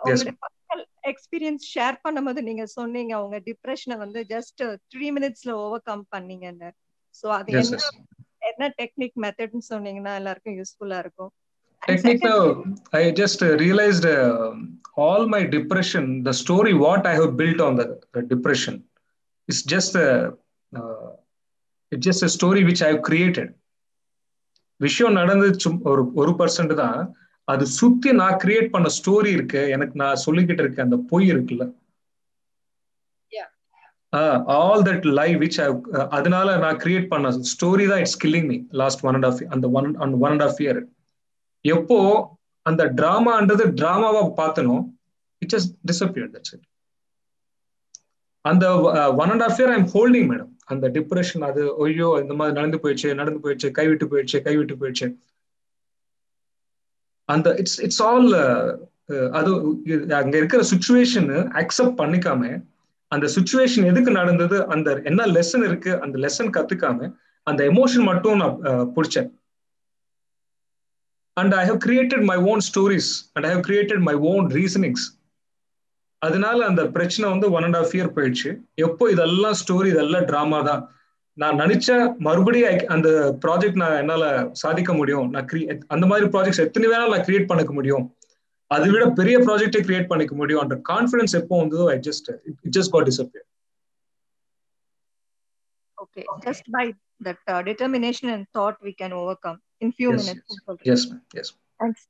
உங்களுடைய personal experience share பண்ணும்போது நீங்க சொன்னீங்க உங்க டிப்ரெஷனை வந்து ஜஸ்ட் த்ரீ மினிட்ஸ்ல ஓவர் கம் பண்ணீங்கன்னு சோ அது Yes, என்ன yes. என்ன டெக்னிக் மெத்தட்னு சொன்னீங்கன்னா எல்லாருக்கும் யூஸ்ஃபுல்லா இருக்கும் And Technique second- now, I just uh, realized uh, all my depression, the story what I have built on the, the depression, is just a, uh, it's just a story which I have created. விஷயம் நடந்தது சும்- ஒரு ஒரு percent தான் அது சுத்தி நான் create பண்ண story இருக்கு எனக்கு நான் சொல்லிக்கிட்டு இருக்க அந்த பொய் இருக்குல்ல Yeah. All that live which அதனால நான் கிரியேட் பண்ண ஸ்டோரி தான் it's killing me last one and half அந்த one one and half year எப்போ அந்த டிராமான்றது டிராமாவா பார்த்தனோ it just disappear that's it அந்த one and half year I'm holding madam அந்த டிப்ரெஷன் அது ஐயோ இந்த மாதிரி நடந்து போயிடுச்சு நடந்து போயிடுச்சு கைவிட்டு போயிடுச்சு கைவிட்டு போயிடுச்சு அந்த இட்ஸ் இட்ஸ் ஆல் அது இது- அங்க இருக்கிற சுச்சுவேஷன் அக்செப்ட் பண்ணிக்காம அந்த சுச்சுவேஷன் எதுக்கு நடந்தது அந்த என்ன லெசன் இருக்கு அந்த லெசன் கத்துக்காம அந்த எமோஷன் மட்டும் நான் அஹ், பிடிச்சேன் and I have created my own stories and I have created my own reasonings அதனால அந்த பிரச்சனை வந்து ஒன் அண்ட் ஆஃப் இயர் போயிடுச்சு எப்போ இதெல்லாம் ஸ்டோரி இதெல்லாம் டிராமா தான் நான் நினைச்ச மறுபடியும் I- அந்த ப்ராஜெக்ட் நான் என்னால சாதிக்க முடியும் நான் crea- அந்த மாதிரி ப்ராஜெக்ட்ஸ் எத்தனை வேணாலும் நான் கிரியேட் பண்ணிக்க முடியும் அதை விட பெரிய ப்ராஜெக்டே கிரியேட் பண்ணிக்க முடியும் அந்த கான்ஃபிடன்ஸ் எப்போ வந்ததோ I just it just got disappear Okay, just by that uh, determination and thought we can overcome in few Yes, minutes. yes. Yes ma'am yes And